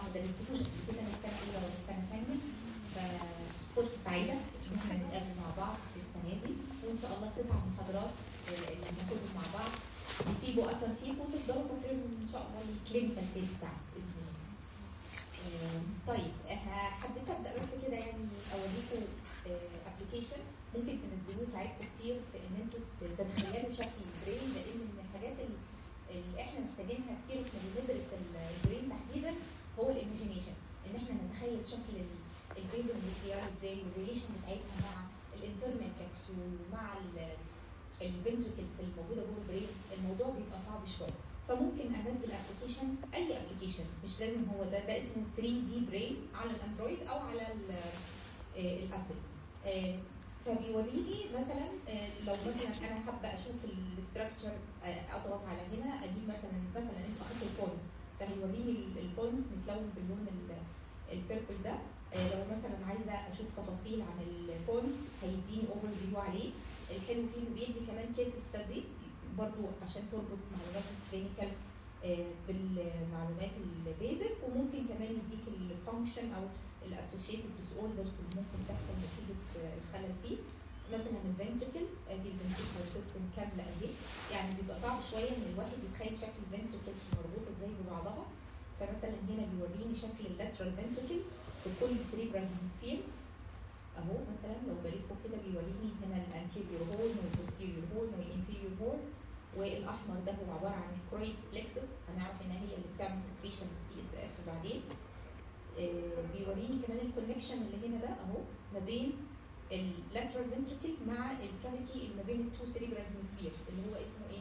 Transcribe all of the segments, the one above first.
ما درستوش قبل كده من السنه الاولى ولا السنه الثانيه ففرصه سعيده ان احنا نتقابل مع بعض في السنه دي وان شاء الله التسع محاضرات آه، اللي هناخدهم مع بعض يسيبوا اثر فيكم وتقدروا فاكرين ان شاء الله الكلينيكال فيز بتاعكم باذن الله. آه، طيب ه- حبيت ابدا بس كده يعني اوريكم ابلكيشن ممكن تنزلوه يساعدكم كتير في ان انتوا تتخيلوا شكل البرين لان من الحاجات ال- اللي احنا محتاجينها كتير واحنا بندرس ال- البرين تحديدا هو الايماجينيشن ان احنا نتخيل شكل ال- البيزل نيوكليار ازاي والريليشن بتاعتها مع الانترنال كابسول مع الفنتركلز الموجوده جوه البرين الموضوع بيبقى صعب شويه فممكن انزل ابلكيشن اي ابلكيشن مش لازم هو ده ده اسمه 3 دي برين على الاندرويد او على ال- آه، الابل آه، فبيوريني مثلا آه، لو مثلا انا حابه اشوف الاستراكشر اضغط على هنا اجيب مثلا مثلا انتوا اخدتوا البوينتس فهيوريني البوينتس متلون باللون البيربل ده آه، لو مثلا عايزه اشوف تفاصيل عن البوينتس هيديني اوفر فيو عليه الحلو فيه انه بيدي كمان كيس ستادي برضو عشان تربط معلومات الكلينيكال آه، بالمعلومات البيزك وممكن كمان يديك الفانكشن او الاسوشيتد ديس اوردرز اللي ممكن تحصل نتيجه آه، الخلل فيه مثلا الفنتركلز ادي الفنتركل سيستم كامله اهي يعني بيبقى صعب شويه ان الواحد يتخيل شكل الفنتركلز مربوطه ازاي ببعضها فمثلا هنا بيوريني شكل اللاترال فنتركل في كل سريبرال هيمسفير اهو مثلا لو بلفه كده بيوريني هنا الانتيريور هورن والبوستيريور هورن والانفيريور هورن والاحمر ده هو عباره عن الكرويد بلكسس هنعرف ان هي اللي بتعمل سكريشن للسي اس اف بعدين آه، بيوريني كمان الكونكشن اللي هنا ده اهو ما بين اللاترال فنتركل مع الكافيتي اللي ما بين التو سيريبرال هيمسفيرز اللي هو اسمه ايه؟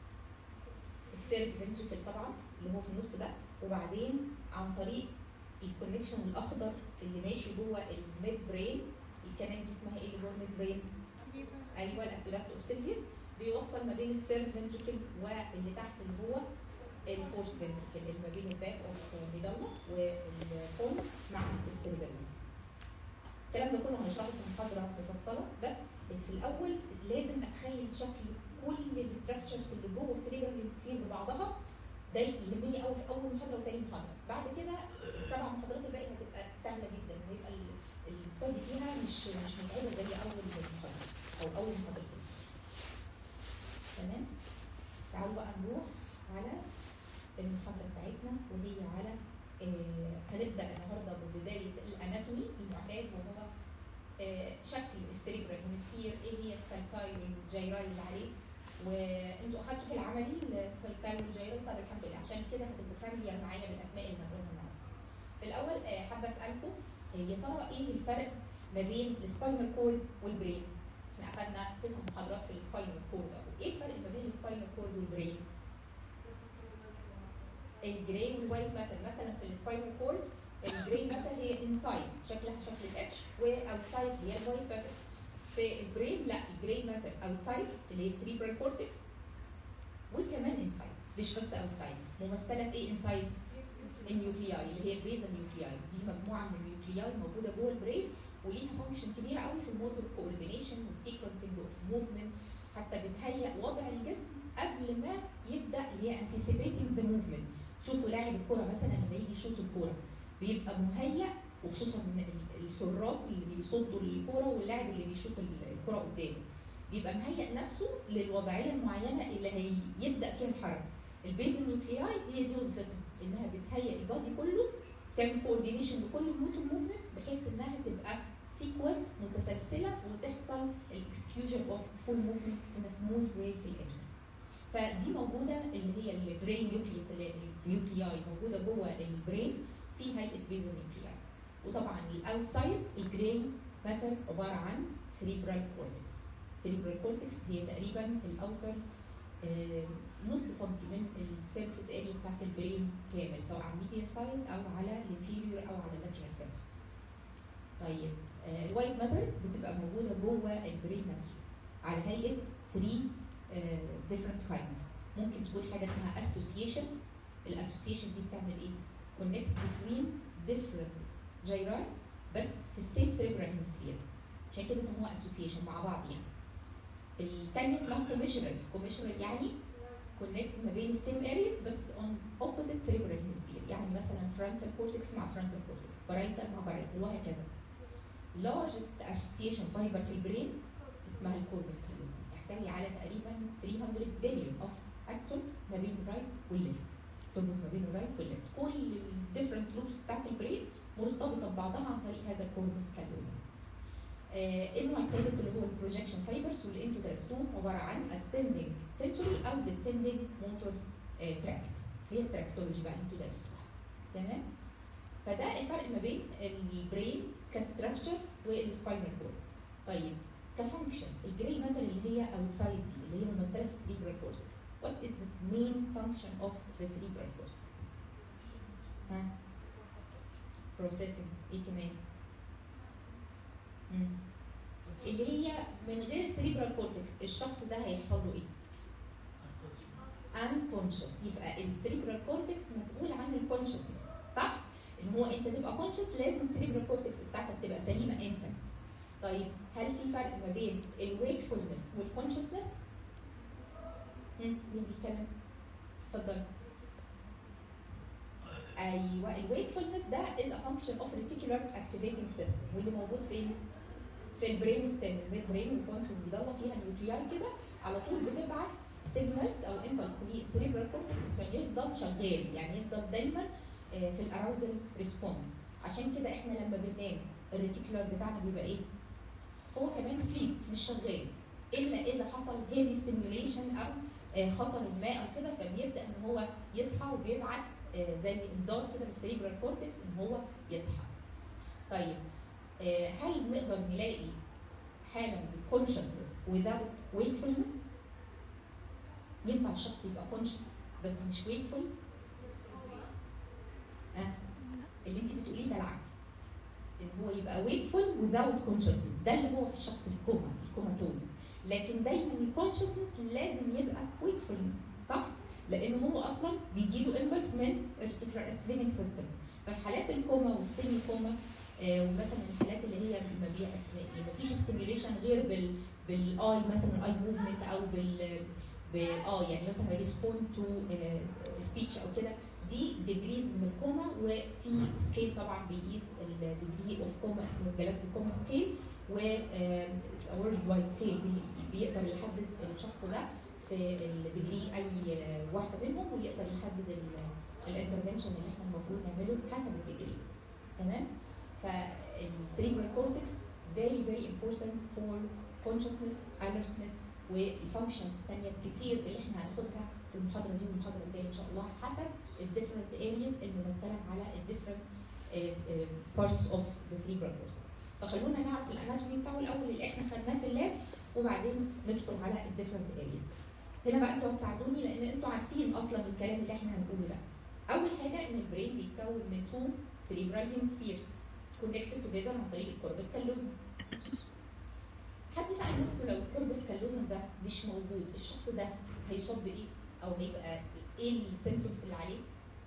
الثيرد فنتركل طبعا اللي هو في النص ده وبعدين عن طريق الكونكشن الاخضر اللي ماشي جوه الميد برين الكنال دي اسمها ايه اللي جوه الميد برين؟ ايوه الاكوداكت اوسيليوس بيوصل ما بين الثيرد فنتركل واللي تحت اللي هو الفورث فنتركل اللي ما بين الباك اوف ميدالا والبونز مع السيربيلم الكلام ده كله هنشرحه في محاضره مفصله بس في الاول لازم اتخيل شكل كل الاستراكشرز اللي جوه السيريبرال هيمسفير ببعضها ده يهمني قوي في اول محاضره وتاني محاضره بعد كده السبع محاضرات الباقيه هتبقى سهله جدا وهيبقى الاستادي فيها مش مش متعبه زي اول محاضره او اول محاضرتين تمام تعالوا بقى نروح على المحاضره بتاعتنا وهي على آه هنبدا النهارده ببدايه الاناتومي المعتاد وهو آه شكل السريبرال هيمسفير ايه هي السالكاي والجيراي اللي عليه وانتوا اخدتوا في العملي السالكاي والجيراي طب الحمد لله عشان كده هتبقوا فاميليار معايا بالاسماء اللي هنقولها النهارده. في الاول آه حابه اسالكم يا ترى ايه الفرق ما بين السباينال كورد والبرين؟ احنا اخدنا تسع محاضرات في السباينال كورد ايه الفرق ما بين السباينال كورد والبرين؟ الجراي والوايت ماتر مثلا في السباينال كورد الجراي ماتر هي انسايد شكلها شكل الاتش واوتسايد هي الوايت ماتر في البرين لا الجراي ماتر اوتسايد اللي هي السريبرال كورتكس وكمان انسايد مش بس اوتسايد ممثله في ايه انسايد النيوكلياي اللي هي البيزا نيوكلياي دي مجموعه من النيوكلياي موجوده جوه البرين وليها فانكشن كبيره قوي في الموتور كوردينيشن والسيكونسنج اوف موفمنت حتى بتهيئ وضع الجسم قبل ما يبدا اللي هي anticipating ذا موفمنت شوفوا لاعب الكوره مثلا لما يجي يشوط الكوره بيبقى مهيأ وخصوصا من الحراس اللي بيصدوا الكوره واللاعب اللي بيشوط الكوره قدامه بيبقى مهيئ نفسه للوضعيه المعينه اللي هيبدا فيها الحركه البيزل نيوكلياي هي دي وظيفتها انها بتهيئ البادي كله تعمل كوردينيشن لكل الموتور موفمنت بحيث انها تبقى سيكونس متسلسله وتحصل الاكسكيوجن اوف فول موفمنت ان سموث واي في الاخر فدي موجوده اللي هي البرين نيوكليس اللي النيوكلياي موجوده جوه البرين في هيئه بيزل نيوكلياي وطبعا الاوتسايد الجراي ماتر عباره عن سريبرال كورتكس سريبرال كورتكس هي تقريبا الاوتر آه نص سنتي من السيرفيس اريا بتاعت البرين كامل سواء على الميديان سايد او على الانفيريور او على اللاترال سيرفيس طيب آه الوايت ماتر بتبقى موجوده جوه البرين نفسه على هيئه 3 ديفرنت كايندز ممكن تكون حاجه اسمها اسوسيشن الاسوسيشن دي بتعمل ايه؟ كونكت بين ديفرنت جيراي بس في السيم سيريبرال هيمسفير عشان كده سموها اسوسيشن مع بعض يعني الثانيه اسمها كوميشنال كوميشنال يعني كونكت ما بين السيم ارياز بس اون اوبوزيت سيريبرال هيمسفير يعني مثلا فرونتال كورتكس مع فرونتال كورتكس بارايتال مع بارايتال وهكذا largest association fiber في البرين اسمها الكوربس كالوزم تحتوي على تقريبا 300 بليون اوف اكسونز ما بين الرايت والليفت تربط ما بين الرايت والليفت كل الديفرنت لوبس بتاعت البرين مرتبطه ببعضها عن طريق هذا الكوربس كالوزم آه النوع الثالث اللي هو البروجكشن فايبرز واللي انتوا درستوه عباره عن ascending sensory او descending motor آه tracts هي التراكتولوجي بقى اللي انتوا درستوها تمام فده الفرق ما بين البرين كستراكشر والسباينال كورد طيب كفانكشن الجراي ماتر اللي هي اوتسايد دي اللي هي ممثله في السريبرال كورتكس what is the main function of the cerebral cortex ها processing ايه كمان مم. اللي هي من غير السريبرال كورتكس الشخص ده هيحصل له ايه unconscious يبقى السريبرال كورتكس مسؤول عن الكونشسنس صح ان هو انت تبقى كونشس لازم السريبرال كورتكس بتاعتك تبقى سليمه انت طيب هل في فرق ما بين الويكفولنس والكونشسنس مين بيتكلم اتفضل ايوه الويكفولنس ده از ا فانكشن اوف ريتيكولار اكتيفيتنج سيستم واللي موجود فين في البرين ستيم البرين والبونس والميدالا فيها نيوكلياي كده على طول بتبعت سيجنالز او امبلس للسريبرال كورتكس عشان يفضل شغال يعني يفضل دايما في الاراوزل ريسبونس عشان كده احنا لما بننام الريتيكولار بتاعنا بيبقى ايه؟ هو كمان سليب مش شغال الا اذا حصل هيفي ستيميوليشن او خطر ما او كده فبيبدا ان هو يصحى وبيبعت زي انذار كده للسريبرال كورتكس ان هو يصحى. طيب هل نقدر نلاقي حاله من الكونشسنس without wakefulness؟ ينفع الشخص يبقى كونشس بس مش wakeful؟ أه؟ اللي انت بتقوليه ده العكس ان هو يبقى wakeful without consciousness ده اللي هو في الشخص الكوما الكوماتوز لكن دايما الكونشسنس لازم يبقى wakefulness صح؟ لان هو اصلا بيجي له امبلس من الريتيكولار اكتيفيتنج سيستم ففي حالات الكوما والسيمي كوما آه ومثلا الحالات اللي هي ما, بي... ما فيش ستيميوليشن غير بال بالاي مثلا الاي موفمنت او بال اه يعني مثلا ريسبوند تو سبيتش او كده دي ديجريز من الكوما وفي سكيل طبعا بيقيس الديجري اوف كوما اسمه جلاسكو كوما سكيل و اتس وورلد وايد سكيل بيقدر يحدد الشخص ده في الديجري اي واحده منهم ويقدر يحدد الانترفنشن اللي احنا المفروض نعمله حسب الديجري تمام فالسريبرال كورتكس very very important for consciousness alertness والفانكشنز الثانيه الكتير اللي احنا هناخدها في المحاضره دي والمحاضره الجايه ان شاء الله حسب الديفرنت ارياز الممثله على الديفرنت بارتس اوف ذا cerebral cortex فخلونا نعرف الاناتومي بتاعه الاول اللي احنا خدناه في اللاب وبعدين ندخل على الديفرنت ارياز هنا بقى انتوا هتساعدوني لان انتوا عارفين اصلا الكلام اللي احنا هنقوله ده اول حاجه ان البرين بيتكون من تو cerebral hemispheres connected together عن طريق الكوربس كالوزم حد سأل نفسه لو الكوربس كالوزم ده مش موجود الشخص ده هيصاب بايه؟ او هيبقى ايه السيمتومز اللي عليه؟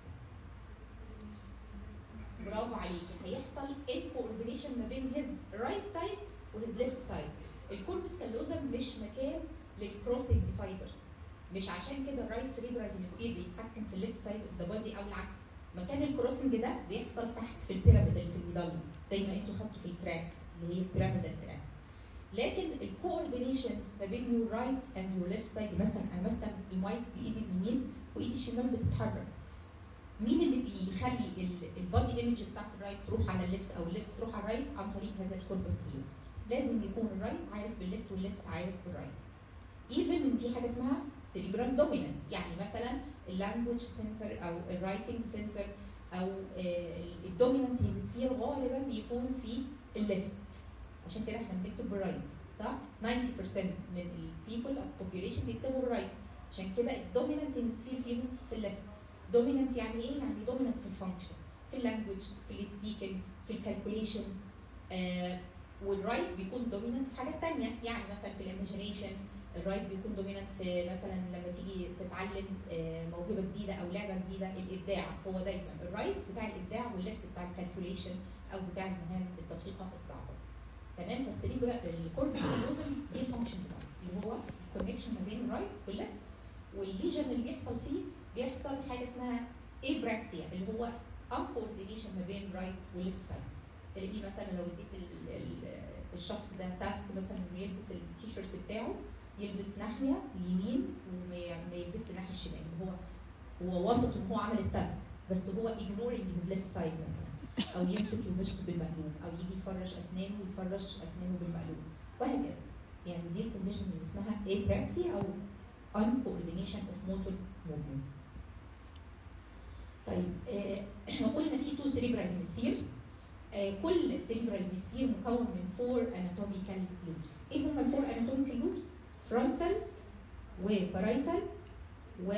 برافو عليك هيحصل ان كوردينيشن ما بين هيز رايت سايد وهيز ليفت سايد الكوربس كالوزم مش مكان للكروسنج فايبرز مش عشان كده الرايت سريبرال هيمسفير بيتحكم في الليفت سايد اوف ذا بودي او العكس مكان الكروسنج ده بيحصل تحت في البيراميد اللي في الميداليه زي ما انتوا خدتوا في التراكت اللي هي البيراميدال تراكت لكن الكوردينيشن ما بين يور رايت اند يور ليفت سايد مثلا انا ماسكه المايك بايدي اليمين وايدي الشمال بتتحرك مين اللي بيخلي البادي ايمج بتاعت الرايت تروح على الليفت او الليفت تروح على الرايت عن طريق هذا الكوربس كالوزم لازم يكون الرايت عارف بالليفت والليفت عارف بالرايت ايفن ان في حاجه اسمها سيريبرال دومينانس يعني مثلا اللانجوج سنتر او الرايتنج سنتر او الدومينانت هيمسفير غالبا بيكون في الليفت عشان كده احنا بنكتب بالرايت صح 90% من البيبل او البوبيوليشن بيكتبوا بالرايت عشان كده الدومينانت هيمسفير فيهم في الليفت دومينانت يعني ايه يعني دومينانت في الفانكشن في اللانجوج في السبيكنج في الكالكوليشن آه والرايت بيكون دومينانت في حاجات تانية يعني مثلا في الايماجينيشن الرايت بيكون دومينانت في مثلا لما تيجي تتعلم آه موهبه جديده او لعبه جديده الابداع هو دايما الرايت بتاع الابداع والليفت بتاع الكالكوليشن او بتاع المهام الدقيقه الصعبه تمام فالسريبرا الكوربس كالوزم دي الفانكشن بتاعته اللي هو الكونكشن ما بين الرايت والليفت والليجن اللي بيحصل فيه بيحصل حاجه اسمها ابراكسيا اللي هو uncoordination ما بين رايت وليفت سايد تلاقيه مثلا لو اديت ال- ال- الشخص ده تاسك مثلا انه يلبس التيشيرت بتاعه يلبس ناحيه اليمين وما ما يلبسش الناحيه الشمال هو هو واثق ان هو عمل التاسك بس هو ignoring his left side مثلا او يمسك المشط بالمقلوب او يجي يفرش اسنانه ويفرش اسنانه بالمقلوب وهكذا يعني دي الكونديشن اللي اسمها apraxia او uncoordination of motor movement طيب آه قلنا في تو cerebral hemispheres آه كل cerebral hemisphere مكون من four anatomical loops ايه هم الفور anatomical loops frontal وبارايتال و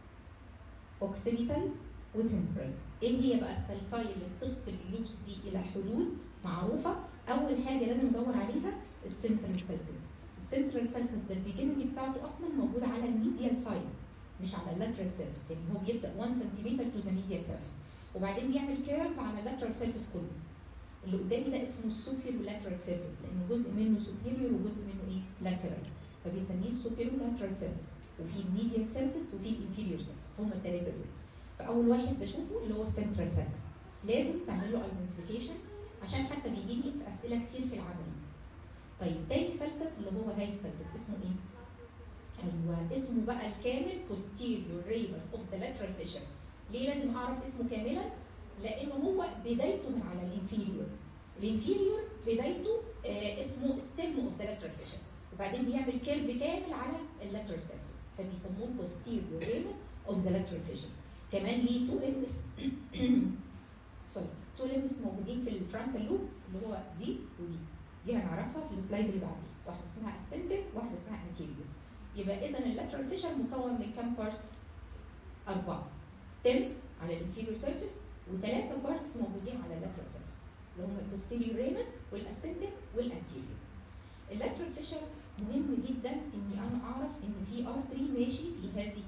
occipital وتمبرال ايه هي بقى السلكاي اللي بتفصل اللوبس دي الى حدود معروفه اول حاجه لازم ندور عليها السنترال سيركس السنترال سيركس ده البيجننج بتاعته اصلا موجود على الميديال سايد مش على اللاترال سيرفيس يعني هو بيبدا 1 سنتيمتر تو ذا ميديال سيرفيس وبعدين بيعمل كيرف على اللاترال سيرفيس كله اللي قدامي ده اسمه السوبيريور لاترال سيرفيس لانه جزء منه سوبيريور وجزء منه ايه لاترال فبيسميه السوبيريور لاترال سيرفيس وفي الميديال سيرفيس وفي الانفيريور سيرفيس هم الثلاثه دول فاول واحد بشوفه اللي هو السنترال سيرفيس لازم تعمل له ايدنتيفيكيشن عشان حتى بيجي لي في اسئله كتير في العملي طيب تاني سيركس اللي هو هاي سيركس اسمه ايه؟ ايوه اسمه بقى الكامل posterior ramus of the lateral fissure ليه لازم اعرف اسمه كاملا؟ لانه هو بدايته من على الانفيريور الانفيريور بدايته آه اسمه stem of the lateral fissure وبعدين بيعمل كيرف كامل على اللاترال سيرفيس فبيسموه posterior ramus of the lateral fissure كمان ليه تو ليمبس سوري تو ليمبس موجودين في الفرونتال لوب اللي هو دي ودي دي هنعرفها في السلايد اللي بعديه واحده اسمها اسندك واحده اسمها انتيريور يبقى اذا اللاترال فيشر مكون من كام بارت؟ اربعه ستيم على الانفيريور سيرفيس وثلاثه بارتس موجودين على اللاترال سيرفيس اللي هم البوستيريور ريمس والاسندك والانتيريور اللاترال فيشر مهم جدا اني انا اعرف ان في ارتري ماشي في هذه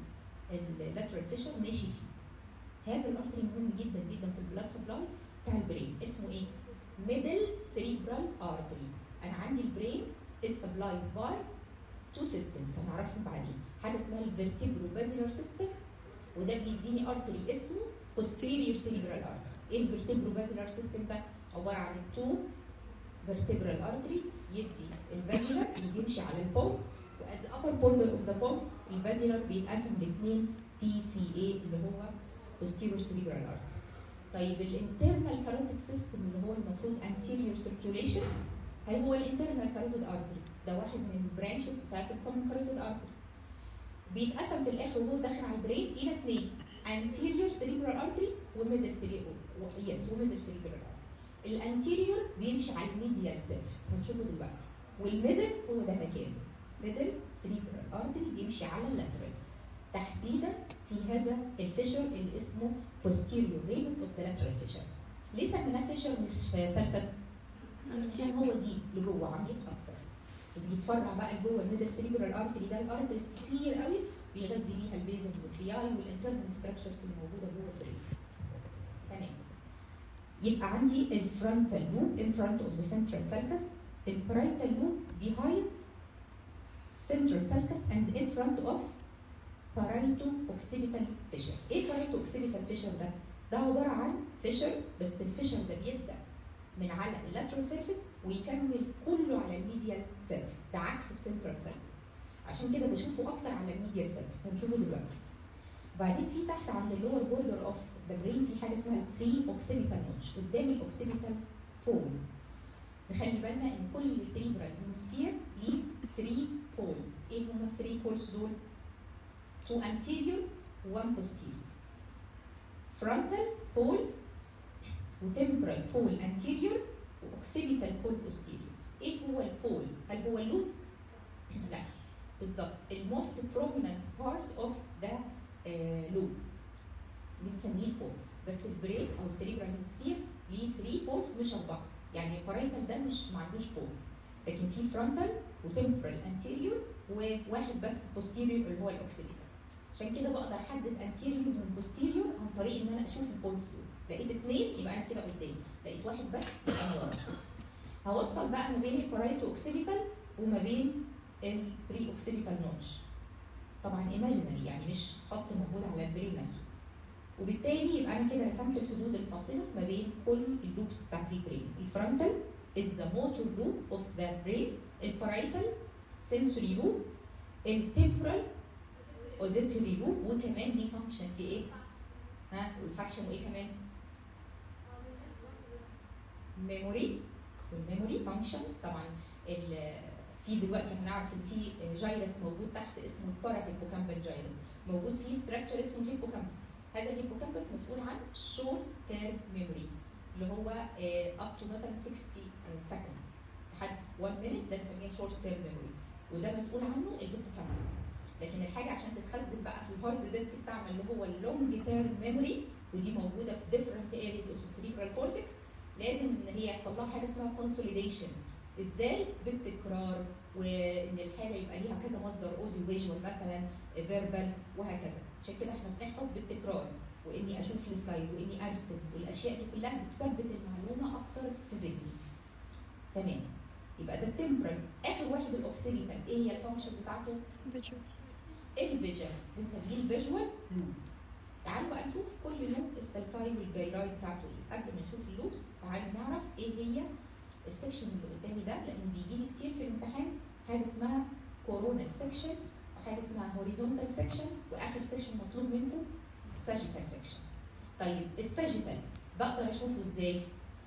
اللاترال فيشر ماشي فيه هذا الارتري مهم جدا جدا في البلاد سبلاي بتاع البرين اسمه ايه؟ ميدل سيريبرال ارتري انا عندي البرين is supplied by two systems هنعرفهم بعدين حاجه اسمها الفيرتيبرو بازيلر سيستم وده بيديني ارتري اسمه posterior cerebral artery ايه الفيرتيبرو بازيلر سيستم ده عباره عن تو vertebral artery يدي البازيلر اللي بيمشي على البونز وات the upper border of the bones البازيلر بيتقسم لاثنين بي سي اي اللي هو posterior cerebral artery طيب الانترنال كاروتيد سيستم اللي هو المفروض anterior circulation هي هو الانترنال كاروتيد ارتري ده واحد من البرانشز بتاعت الكومن كاروتيد ارتري بيتقسم في الاخر وهو داخل على البرين الى اثنين anterior cerebral artery وميدل cerebral يس وميدل cerebral artery الانتيريور بيمشي على الميديال سيرفس هنشوفه دلوقتي والميدل هو ده مكانه ميدل cerebral artery بيمشي على اللاترال تحديدا في هذا الفيشر اللي اسمه posterior ramus of the lateral fissure ليه سميناه فيشر مش سيركس؟ عشان هو دي لجوه عميق اكتر وبيتفرع بقى لجوه الميدل سيريبرال ارتري ده الارتريز كتير قوي بيغذي بيها البيزل والكلياي والانترنال ستراكشرز اللي موجوده جوه البرين تمام يبقى عندي الفرونتال لوب in front of the central sulcus البرايتال لوب behind central sulcus and in front of parieto-occipital fissure ايه parieto-occipital fissure ده؟ ده عباره عن فيشر بس الفيشر ده بيبدا من على اللاترال سيرفيس ويكمل كله على الميديال سيرفيس ده عكس السنترال سيرفيس عشان كده بشوفه اكتر على الميديال سيرفيس هنشوفه دلوقتي وبعدين في تحت عند اللور بوردر اوف ذا برين في حاجه اسمها البري اوكسيبيتال نوتش قدام الاوكسيبيتال بول نخلي بالنا ان كل سيريبرال هيمسفير ليه 3 بولز ايه هم ال 3 بولز دول؟ 2 anterior و 1 posterior frontal pole وتمبرال بول anterior واوكسيبيتال بول posterior ايه هو البول؟ هل هو اللوب؟ لا بالظبط الموست prominent part of the uh, loop بنسميه البول بس البرين او السريبرال هيمسفير ليه 3 بولز مش اربعه يعني الباريتال ده مش ما عندوش بول لكن في فرونتال وتمبرال anterior وواحد بس posterior اللي هو الاوكسيبيتال عشان كده بقدر احدد anterior من posterior عن طريق ان انا اشوف البولز دول لقيت اثنين يبقى انا كده قدام لقيت واحد بس يبقى انا ورا هوصل بقى ما بين البارايتو اوكسيبيتال وما بين البري اوكسيبيتال نوتش طبعا ايماجينري يعني مش خط موجود على البرين نفسه وبالتالي يبقى انا كده رسمت الحدود الفاصله ما بين كل اللوبس بتاعت البرين الفرونتال is the motor loop of the brain البارايتال sensory loop التمبرال auditory loop وكمان ليه فانكشن في ايه؟ ها والفانكشن وايه كمان؟ ميموري والميموري فانكشن طبعا في دلوقتي هنعرف ان في جايرس موجود تحت اسمه البارا هيبوكامبال جايرس موجود فيه ستراكشر اسمه الهيبوكامبس هذا الهيبوكامبس مسؤول عن شورت تيرم ميموري اللي هو اب تو مثلا 60 سكندز لحد 1 مينيت ده بنسميها شورت تيرم ميموري وده مسؤول عنه الهيبوكامبس لكن الحاجه عشان تتخزن بقى في الهارد ديسك بتاعنا اللي هو اللونج تيرم ميموري ودي موجوده في different areas of the cerebral cortex لازم ان هي يحصل لها حاجه اسمها consolidation ازاي بالتكرار وان الحاجه يبقى ليها كذا مصدر اوديو فيجوال مثلا فيربال وهكذا عشان كده احنا بنحفظ بالتكرار واني اشوف السلايد واني ارسم والاشياء دي كلها بتثبت المعلومه اكتر في ذهني تمام يبقى ده التمبرال اخر واحد الاوكسيبيتال ايه هي الفانكشن بتاعته؟ فيجوال الفيجن بنسميه الفيجوال لوب تعالوا بقى نشوف كل لوب السلكاي والجايراي بتاعته ايه قبل ما نشوف اللوبس تعالوا نعرف ايه هي السكشن اللي قدامي ده لان بيجي لي كتير في الامتحان حاجه اسمها كورونال سكشن وحاجه اسمها هوريزونتال سكشن واخر سكشن مطلوب منكم ساجيتال سكشن طيب الساجيتال بقدر اشوفه ازاي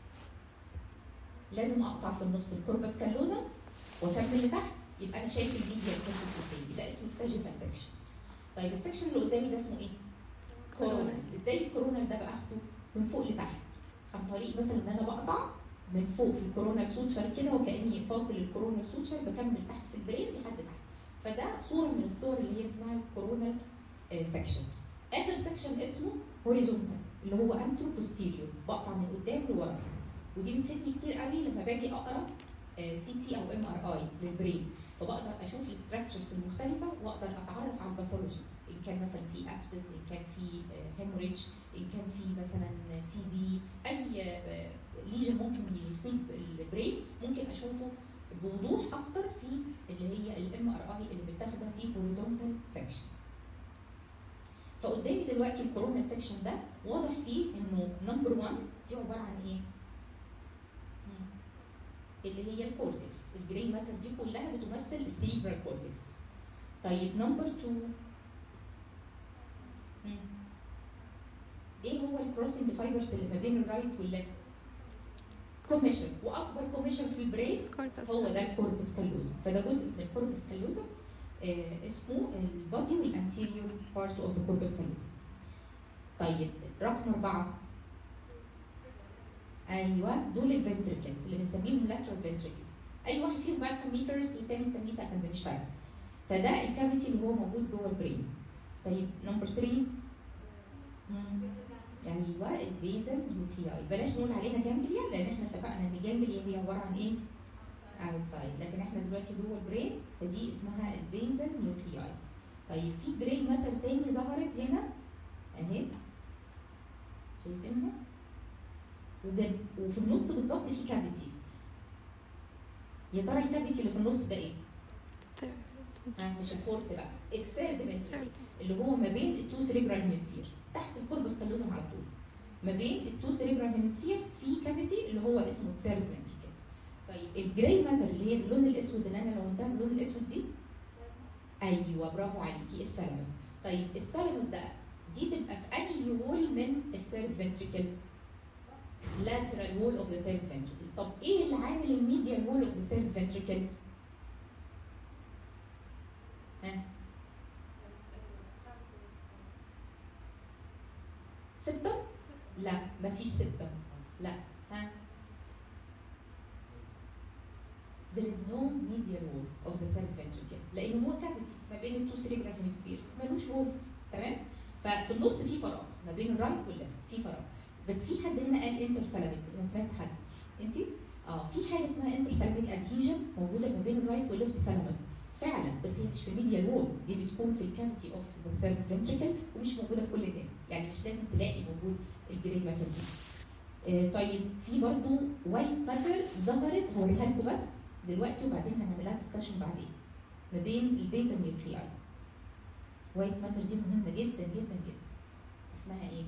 لازم اقطع في النص الكوربس كالوزا واكمل لتحت يبقى انا شايف الميديا سيرفيس قدامي ده اسمه الساجيتال سكشن طيب السكشن اللي قدامي ده اسمه ايه كورونال ازاي الكورونال ده باخده من فوق لتحت عن طريق مثلا ان انا بقطع من فوق في الكورونال سوتشر كده وكاني فاصل الكورونال سوتشر بكمل تحت في البرين لحد تحت فده صوره من الصور اللي هي اسمها الكورونال سكشن اخر سكشن اسمه هوريزونتال اللي هو انترو بوستيريور بقطع من قدام لورا ودي بتفيدني كتير قوي لما باجي اقرا سي تي او ام ار اي للبرين فبقدر اشوف الستراكشرز المختلفه واقدر اتعرف على الباثولوجي ان كان مثلا في ابسس ان كان في هيموريدج ان كان في مثلا تي بي اي ليجن ممكن يصيب البرين ممكن اشوفه بوضوح اكتر في اللي هي الام ار اي اللي بتاخدها في هوريزونتال سكشن فقدامي دلوقتي الكورونا سكشن ده واضح فيه انه نمبر 1 دي عباره عن ايه؟ اللي هي الكورتكس الجراي ماتر دي كلها بتمثل السيريبرال كورتكس طيب نمبر 2 ايه هو الكروسنج فايبرز اللي ما بين الرايت والليفت كوميشن واكبر كوميشن في البرين كوربس هو ده الكوربس كالوزا فده جزء من الكوربس كالوزا آه اسمه البادي والانتيريور بارت اوف ذا كوربس كالوزا طيب رقم أربعة أيوه دول الفنتركلز اللي بنسميهم lateral ventricles أي واحد فيهم بقى تسميه فيرست والتاني تسميه سكند مش فارقة فده الكافيتي اللي هو موجود جوه البرين طيب نمبر 3 ايوه البيزل نيوكلياي بلاش نقول عليها جانجليا لان احنا اتفقنا ان الجانجليا هي عباره عن ايه؟ اوتسايد لكن احنا دلوقتي جوه البرين فدي اسمها البيزل نيوكلياي طيب في جراي ماتر تاني ظهرت هنا اهي شايفينها؟ وجد وفي النص بالظبط في كافيتي يا ترى الكافيتي اللي في النص ده ايه؟ آه مش الفورث بقى الثيرد فنتريكل اللي هو ما بين التو سيريبرال هيمسفيرز تحت الكوربس كالوزم على طول ما بين التو سيريبرال هيمسفيرز في كافيتي اللي هو اسمه الثيرد فنتريكل طيب الجراي ماتر اللي هي باللون الاسود اللي انا لونتها باللون الاسود دي ايوه برافو عليكي الثالاموس طيب الثالاموس ده دي تبقى في انهي وول من الثيرد فنتريكل lateral wall of the third ventricle طب ايه اللي عامل الميديال wall of the third ventricle ها سبتم لا مفيش سبتم لا ها there is no medial wall of the third ventricle لان هو كافيتي ما بين التو cerebral hemispheres ملوش وول تمام ففي النص في فراغ ما بين الرايت والليفت في فراغ بس في حد هنا قال انتر ثالاميك انا سمعت حد انت اه في حاجه اسمها انتر ثالاميك ادهيجن موجوده ما بين الرايت والليفت ثالاموس فعلا بس هي مش في الميديال وول دي بتكون في الكافيتي اوف ذا ثيرد فنتريكل ومش موجوده في كل الناس يعني مش لازم تلاقي موجود الجري ماتر دي آه طيب في برضو وايت ماتر ظهرت هوريها لكم بس دلوقتي وبعدين هنعملها ديسكشن بعدين ما بين البيزل نيوكلياي وايت ماتر دي مهمه جدا جدا جدا اسمها ايه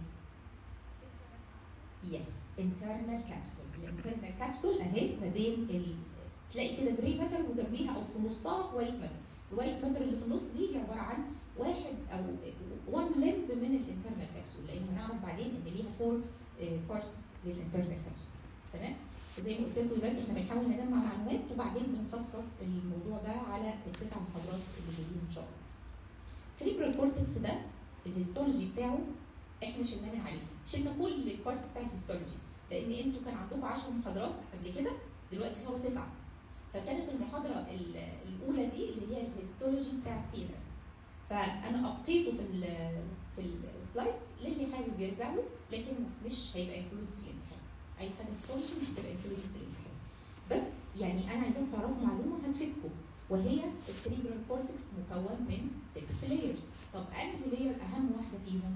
يس انترنال كابسول الانترنال كابسول اهي ما بين ال... تلاقي كده جري ماتر وجنبيها او في نصها وايت ماتر الوايت ماتر اللي في النص دي عباره عن واحد او وان لمب من الانترنال كابسول لان هنعرف بعدين ان ليها فور بارتس للانترنال كابسول تمام زي ما قلت لكم دلوقتي احنا بنحاول نجمع معلومات وبعدين بنفصص الموضوع ده على التسع محاضرات اللي جايين ان شاء الله. سريبرال كورتكس ده الهيستولوجي بتاعه احنا شلناه من عليه، شلنا كل البارت بتاع الهيستولوجي لان انتوا كان عندكم 10 محاضرات قبل كده دلوقتي صاروا تسعه. فكانت المحاضره الاولى دي اللي هي الهيستولوجي بتاع السي ان اس. فانا ابقيته في ال في السلايدز للي حابب يرجع له لكن مش هيبقى انكلود في الامتحان. اي حاجه هيستولوجي مش هتبقى انكلود في الامتحان. بس يعني انا عايزاكم تعرفوا معلومه هتفيدكم وهي السريبرال كورتكس مكون من 6 لايرز طب انهي لاير اهم واحده فيهم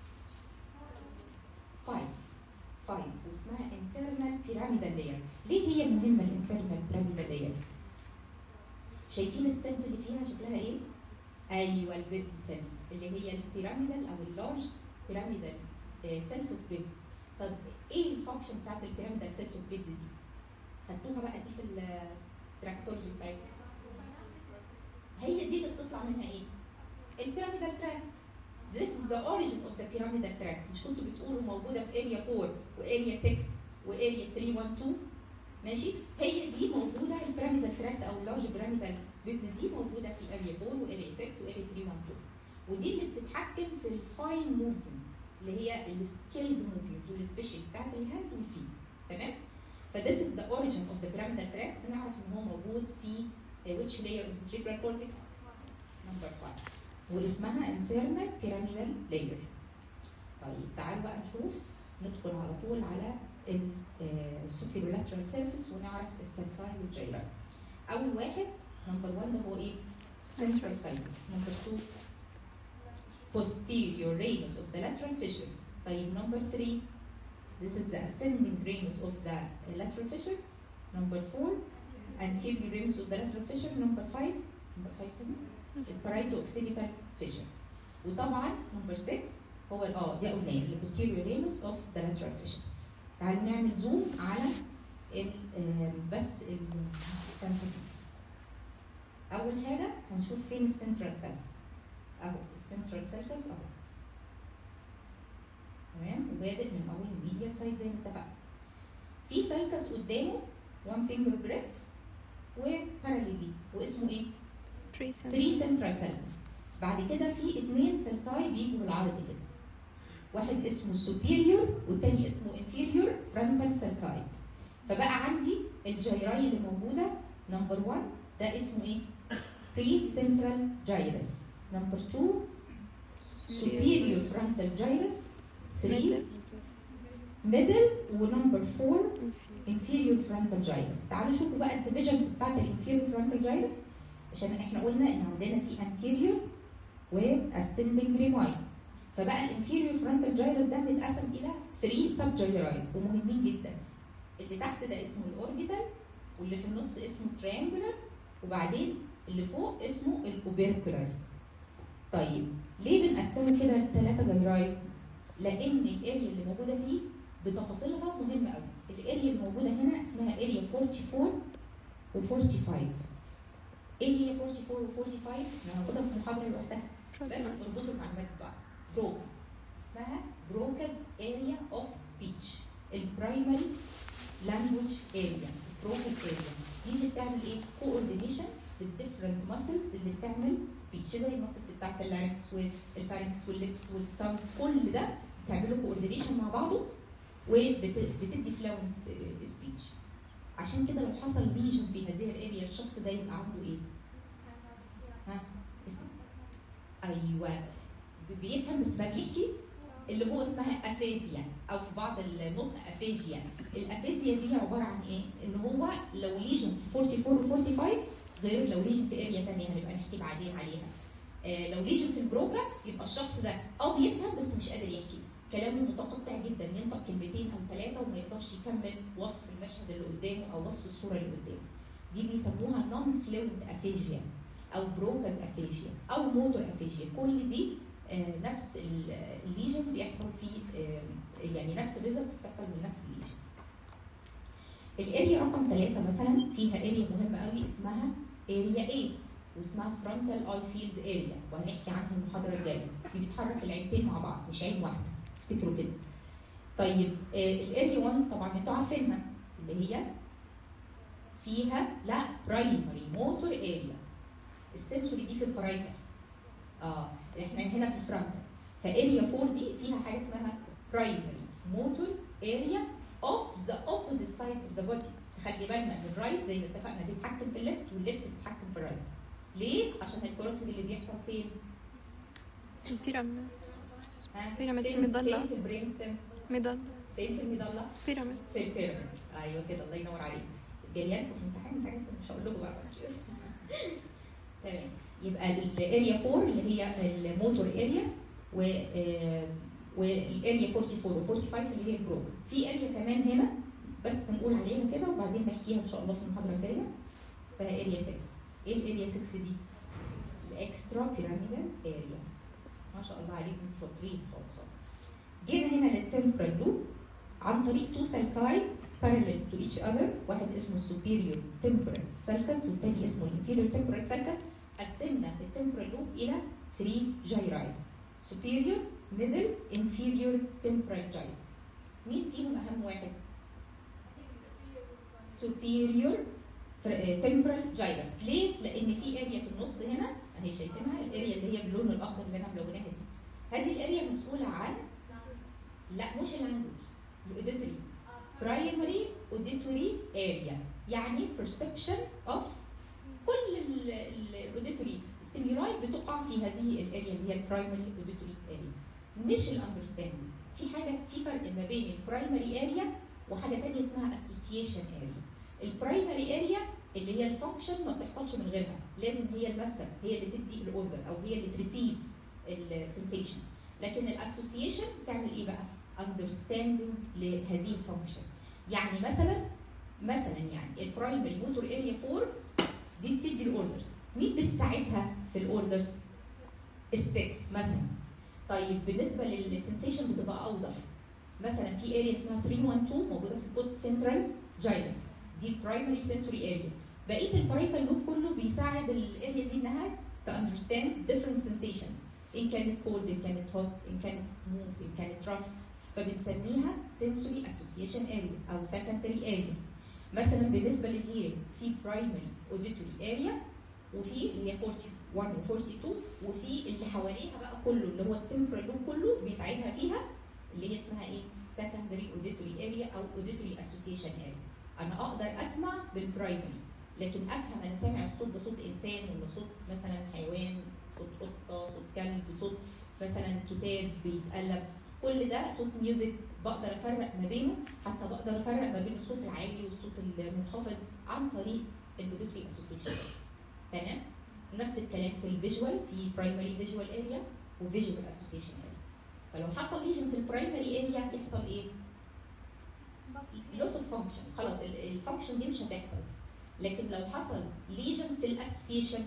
5 5 واسمها internal pyramidal layer ليه هي مهمه الانترنال pyramidal layer شايفين السنس اللي فيها شكلها ايه ايوه البيدز سيلز اللي هي البيراميدال او اللارج بيراميدال سيلز اوف بيدز طب ايه الفانكشن بتاعت البيراميدال سيلز اوف بيدز دي خدتوها بقى دي في التراكتولوجي بتاعتكم هي دي اللي بتطلع منها ايه؟ البيراميدال تراكت This is the origin of the pyramidal tract مش كنتوا بتقولوا موجودة في اريا 4 واريا 6 واريا 312 ماشي هي دي موجودة البيراميدال تراكت او اللارج بيراميدال بيدز دي موجودة في اريا 4 واريا 6 واريا 312 ودي اللي بتتحكم في الفاين موفمنت اللي هي السكيلد موفمنت والسبيشال بتاعت الهاند والفيت تمام؟ فthis is the origin of the pyramidal tract نعرف ان هو موجود في which layer of the cerebral cortex number 5 واسمها internal pyramidal layer طيب تعالوا بقى نشوف ندخل على طول على ال superolateral surface ونعرف السلفاي والجيرات اول واحد نمبر 1 ده هو ايه central sinus نمبر 2 posterior ramus of the lateral fissure طيب نمبر 3 This is the ascending ramus of the lateral fissure. Number four, anterior ramus of the lateral fissure. Number five, number five كمان parieto-occipital fissure. وطبعا number six هو اه دي قلناه ال posterior ramus of the lateral fissure. تعالوا نعمل زوم على ال بس ال أول حاجة هنشوف فين السنترال سيركس. أهو السنترال سيركس أهو. تمام وبادئ من اول الميديال سايد زي ما اتفقنا في سايكس قدامه 1 فينجر بريث وباراليلي واسمه ايه؟ بري بري سنترال سايكس بعد كده في اثنين سلكاي بيجوا بالعرض كده واحد اسمه سوبيريور والتاني اسمه انفيريور فرونتال سلكاي فبقى عندي الجيراي اللي موجوده نمبر 1 ده اسمه ايه؟ بري سنترال جايرس نمبر 2 superior frontal gyrus 3 middle ونمبر 4 inferior frontal gyrus تعالوا شوفوا بقى الديفيجنز بتاعت الانفيريور frontal gyrus عشان احنا قلنا ان عندنا في anterior و ascending rami فبقى الانفيريور frontal gyrus ده متقسم الى 3 سب جيراي ومهمين جدا اللي تحت ده اسمه الاوربيتال واللي في النص اسمه triangular وبعدين اللي فوق اسمه الاوبركولار طيب ليه بنقسمه كده لثلاثه جيراي؟ لان الاريا اللي موجوده فيه بتفاصيلها مهمه قوي الاريا اللي موجوده هنا اسمها اريا 44 و45 ايه هي 44 و45 انا هاخدها في محاضره لوحدها بس اربطوا المعلومات ببعض بروكا اسمها بروكاز اريا اوف سبيتش البرايمري لانجوج اريا بروكاز اريا دي اللي بتعمل ايه كوردينيشن بالديفرنت ماسلز اللي بتعمل سبيتش زي الماسلز بتاعت اللارنكس والفارنكس واللبس والتم كل ده بتعملوا كوردينيشن مع بعضه وبتدي فلاونت سبيتش عشان كده لو حصل ليجن في هذه الاريا الشخص ده يبقى عنده ايه؟ ها؟ اسم ايوه بيفهم بس ما بيحكي اللي هو اسمها افيزيا او في بعض النطق افيجيا الافيزيا دي عباره عن ايه؟ ان هو لو ليجن في 44 و 45 غير لو ليجن في اريا ثانيه هنبقى نحكي بعدين عليها آه لو ليجن في البروكا يبقى الشخص ده اه بيفهم بس مش قادر يحكي كلامه متقطع جدا ينطق كلمتين او ثلاثه وما يقدرش يكمل وصف المشهد اللي قدامه او وصف الصوره اللي قدامه دي بيسموها نون فلوينت افيجيا او بروكاز افيجيا او موتور افيجيا كل دي آه، نفس ال- الليجن بيحصل فيه آه، يعني نفس الريزلت بتحصل من نفس الليجن الاريا رقم ثلاثة مثلا فيها اريا مهمة قوي اسمها اريا 8 واسمها فرونتال اي فيلد اريا وهنحكي عنها المحاضرة الجاية دي بتحرك العينتين مع بعض مش عين واحدة افتكروا كده طيب آه، الاريا 1 طبعا انتوا عارفينها اللي هي فيها لا برايمري موتور اريا السنسوري دي في البرايتر اه احنا هنا في الفرونتال فاريا 4 دي فيها حاجه اسمها برايمري موتور اريا اوف ذا اوبوزيت سايد اوف ذا بودي خلي بالنا ان الرايت زي ما اتفقنا بيتحكم في الليفت والليفت بيتحكم في الرايت ليه؟ عشان الكروسنج اللي بيحصل فين؟ البيراميدز ها؟ Pyramids فين- المضلة. فين في البرين ستيم؟ ميدان فين في المضله؟ بيراميدز في البيراميد ايوه كده الله ينور عليك جايلكم في امتحان حاجه مش هقول لكم بقى بعد كده تمام يبقى الاريا 4 اللي هي الموتور اريا و آه، والاريا 44 و 45 اللي هي البروك في اريا كمان هنا بس هنقول عليها كده وبعدين نحكيها ان شاء الله في المحاضره الجايه اسمها اريا 6 ايه الاريا 6 دي؟ الاكسترا بيراميدال اريا ما شاء الله عليكم شاطرين خالص جينا هنا للتمبرال لوب عن طريق تو سالكاي parallel to each other واحد اسمه superior temporal sulcus والتاني اسمه inferior temporal sulcus قسمنا التمبرال لوب الى 3 جيراي superior middle inferior temporal gyres مين فيهم اهم واحد superior temporal gyrus ليه لان في اريا في النص هنا اهي شايفينها الاريا اللي هي باللون الاخضر اللي انا ملوناها دي هذه الاريا مسؤوله عن لا مش اللانجوج الاوديتوري برايمري اوديتوري اريا يعني perception of كل الاوديتوري ستيمولاي بتقع في هذه الاريا اللي هي البرايمري اوديتوري اريا مش الاندرستاندينج في حاجه في فرق ما بين البرايمري اريا وحاجه ثانيه اسمها اسوسيشن اريا البرايمري اريا اللي هي الفانكشن ما بتحصلش من غيرها لازم هي الماستر هي اللي تدي الاوردر او هي اللي تريسيف السنسيشن لكن الاسوسيشن بتعمل ايه بقى understanding لهذه الفانكشن يعني مثلا مثلا يعني البرايمري موتور اريا 4 دي بتدي الاوردرز مين بتساعدها في الاوردرز السكس مثلا طيب بالنسبه للسنسيشن بتبقى اوضح مثلا في اريا اسمها 312 موجوده في البوست سنترال جاينس دي البرايمري سنسوري اريا بقيه الباريتال لوب كله بيساعد الاريا دي انها to understand different sensations ان كانت cold ان كانت hot ان كانت smooth ان كانت rough فبنسميها sensory association area او secondary area مثلا بالنسبه للهيرنج في primary auditory area وفي اللي هي 41 و 42 وفي اللي حواليها بقى كله اللي هو التمبرال لوب كله بيساعدها فيها اللي هي اسمها ايه؟ secondary auditory area او auditory association area انا اقدر اسمع بالبرايمري لكن افهم انا سامع الصوت ده صوت انسان ولا صوت مثلا حيوان صوت قطه صوت كلب صوت مثلا كتاب بيتقلب كل ده صوت ميوزك بقدر افرق ما بينه حتى بقدر افرق ما بين الصوت العالي والصوت المنخفض عن طريق الاوديتري اسوسيشن تمام نفس الكلام في الفيجوال في برايمري فيجوال اريا وفيجوال اسوسيشن اريا فلو حصل ليجن في البرايمري اريا يحصل ايه؟ لوس اوف فانكشن خلاص الفانكشن دي مش هتحصل لكن لو حصل ليجن في الاسوسيشن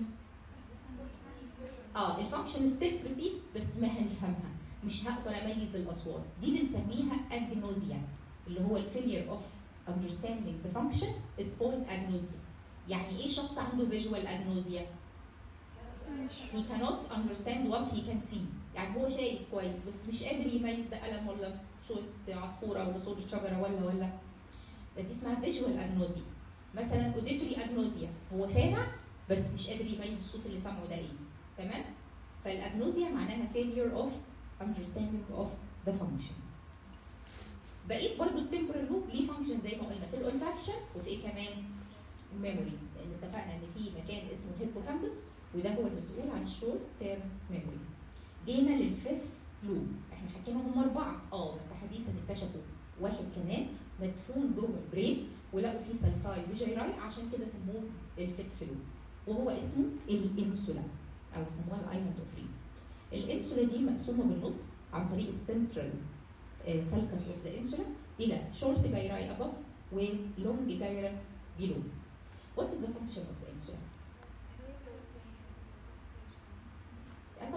اه الفانكشن ستيل بريسيف بس ما هنفهمها مش هقدر اميز الاصوات دي بنسميها اجنوزيا اللي هو الفيلير اوف understanding the function is called agnosia يعني ايه شخص عنده visual agnosia he cannot understand what he can see يعني هو شايف كويس بس مش قادر يميز ده قلم ولا صوت عصفوره ولا صوت شجره ولا ولا فدي اسمها visual agnosia مثلا auditory agnosia هو سامع بس مش قادر يميز الصوت اللي سامعه ده ايه تمام فالاجنوزيا معناها failure of understanding of the function بقيت برضو التمبرال لوب ليه فانكشن زي ما قلنا في الاولفاكشن وفي ايه كمان الميموري لان اتفقنا ان في مكان اسمه الهيبوكامبس وده هو المسؤول عن الشورت تيرم ميموري جينا للفيفث لوب احنا حكينا هم اربعه اه بس حديثا اكتشفوا واحد كمان مدفون جوه البرين ولقوا فيه سالكاي وجيراي عشان كده سموه الفيفث لوب وهو اسمه الانسولا او سموها الايلاند اوف ري الانسولا دي مقسومه بالنص عن طريق السنترال سالكس اوف ذا انسولا الى شورت جايراي ابوف ولونج جايرس بيلو What is the function of the insula?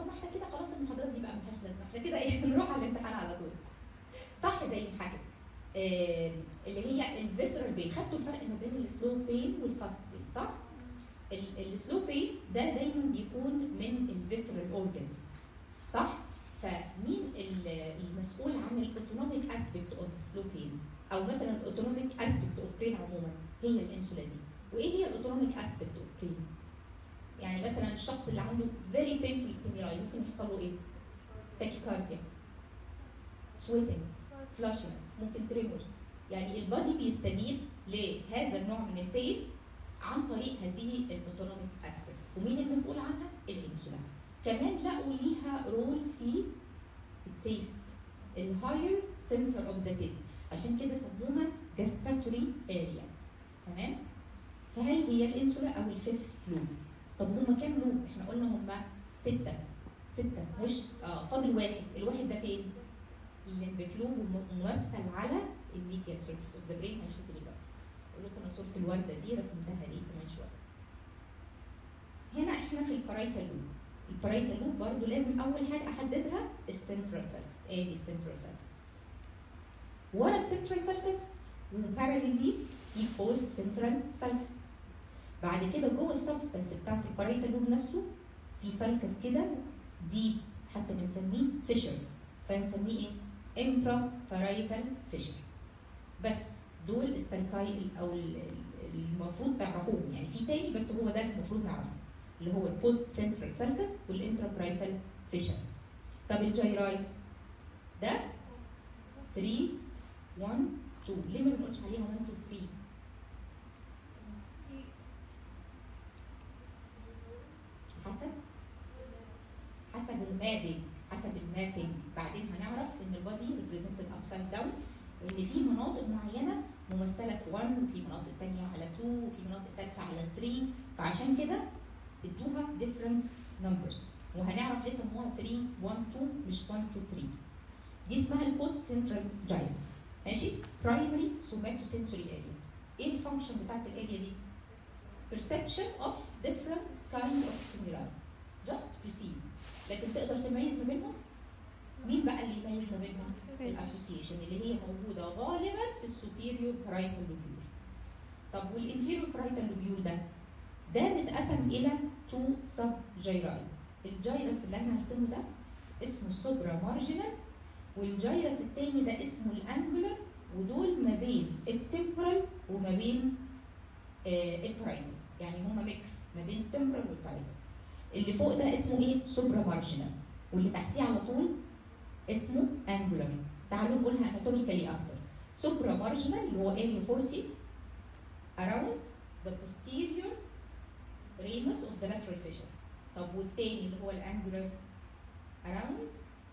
ما احنا كده خلاص المحاضرات دي بقى ملهاش لازمه احنا كده ايه نروح على الامتحان على طول صح زي الحاجه آه اللي هي الفيسرال بين خدتوا الفرق ما بين السلو بين والفاست بين صح؟ السلو بين ده دايما بيكون من الفيسرال اورجنز صح؟ فمين ال- المسؤول عن الاوتونوميك اسبكت اوف سلو بين او مثلا الاوتونوميك اسبكت اوف بين عموما هي الانسولا دي وايه هي الاوتونوميك اسبكت اوف بين يعني مثلا الشخص اللي عنده very painful stimuli ممكن يحصل له ايه tachycardia sweating flushing ممكن tremors يعني البادي بيستجيب لهذا النوع من البين عن طريق هذه الاوتونوميك اسبكت ومين المسؤول عنها الانسولا كمان لقوا ليها رول في التيست الهاير سنتر اوف ذا تيست عشان كده سموها جاستاتوري اريا تمام فهل هي الانسولا او الفيفث لوب طب هما كام لوب احنا قلنا هما ستة ستة مش اه فاضل واحد الواحد ده فين الليمبيك لوب وممثل على الميديال سيرفيس اوف ذا برين هنشوفه دلوقتي اقول لكم انا صورة الوردة دي رسمتها ليه كمان شوية هنا احنا في البارايتال لوب البارايتال لوب برضو لازم اول حاجه احددها السنترال سيرفيس ادي السنترال سيرفيس ورا السنترال سيرفيس وباراليلي في بوست سنترال سيرفيس بعد كده جوه السبستنس بتاعت البارايتال لوب نفسه في سالكس كده ديب حتى بنسميه فيشر فنسميه ايه؟ انترا بارايتال فيشر بس دول السلكاي او ال- ال- المفروض تعرفوهم يعني في تاني بس هو ده المفروض نعرفه اللي هو البوست سنترال سالكس والانترابرايتال فيشر طب الجيراي ده 3 1 2 ليه ما بنقولش عليها 1 2 3 حسب حسب المابينج حسب المابينج بعدين هنعرف ان البادي ريبريزنتد ابسايد داون وان في مناطق معينه ممثله في 1 وفي مناطق تانية على 2 وفي مناطق ثالثه على 3 فعشان كده ادوها different numbers وهنعرف ليه سموها 3 1 2 مش 1 2 3 دي اسمها البوست سنترال جايرس ماشي برايمري سوماتوسنسوري اريا ايه الفانكشن بتاعت الاريا دي perception of different kind of stimuli just perceive لكن تقدر تميز ما بينهم مين بقى اللي يميز ما بينهم الاسوسيشن اللي هي موجوده غالبا في السوبيريور برايتال لوبيول طب والانفيريور برايتال لوبيول ده ده متقسم الى تو سب جيراي الجيرس اللي احنا هنرسمه ده اسمه السوبرا مارجنال والجيرس التاني ده اسمه الانجولار ودول ما بين التمبرال وما بين آه البرايتال يعني هما ميكس ما بين التمبرال والبرايتال اللي فوق ده اسمه ايه سوبرا مارجنال واللي تحتيه على طول اسمه انجولار تعالوا نقولها اناتوميكالي اكتر سوبرا مارجنال اللي هو اريا 40 around the posterior ramus of the lateral fissure طب والتاني اللي هو الانجولار around